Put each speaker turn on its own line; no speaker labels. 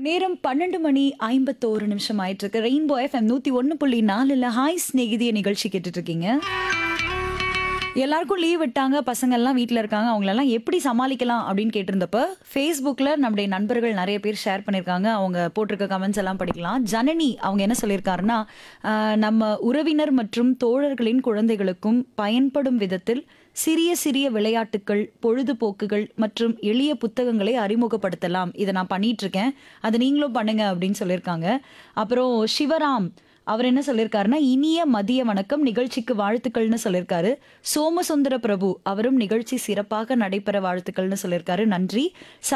நேரம் பன்னெண்டு மணி ஐம்பத்தோரு நிமிஷம் ஆயிட்டு இருக்கு ரெயின்போ எஃப்எம் நூத்தி ஒன்னு புள்ளி நாலுல ஹாய் ஸ்நேகிதிய நிகழ்ச்சி கேட்டுட்டு இருக்கீங்க எல்லாருக்கும் லீவ் விட்டாங்க பசங்க எல்லாம் வீட்டில் இருக்காங்க அவங்களெல்லாம் எப்படி சமாளிக்கலாம் அப்படின்னு கேட்டிருந்தப்ப ஃபேஸ்புக்கில் நம்முடைய நண்பர்கள் நிறைய பேர் ஷேர் பண்ணியிருக்காங்க அவங்க போட்டிருக்க கமெண்ட்ஸ் எல்லாம் படிக்கலாம் ஜனனி அவங்க என்ன சொல்லியிருக்காருன்னா ஆஹ், நம்ம உறவினர் மற்றும் தோழர்களின் குழந்தைகளுக்கும் பயன்படும் விதத்தில் சிறிய சிறிய விளையாட்டுக்கள் பொழுதுபோக்குகள் மற்றும் எளிய புத்தகங்களை அறிமுகப்படுத்தலாம் இதை நான் பண்ணிட்டு இருக்கேன் அதை நீங்களும் பண்ணுங்க அப்படின்னு சொல்லியிருக்காங்க அப்புறம் சிவராம் அவர் என்ன சொல்லியிருக்காருன்னா இனிய மதிய வணக்கம் நிகழ்ச்சிக்கு வாழ்த்துக்கள்னு சொல்லியிருக்காரு சோமசுந்தர பிரபு அவரும் நிகழ்ச்சி சிறப்பாக நடைபெற வாழ்த்துக்கள்னு சொல்லியிருக்காரு நன்றி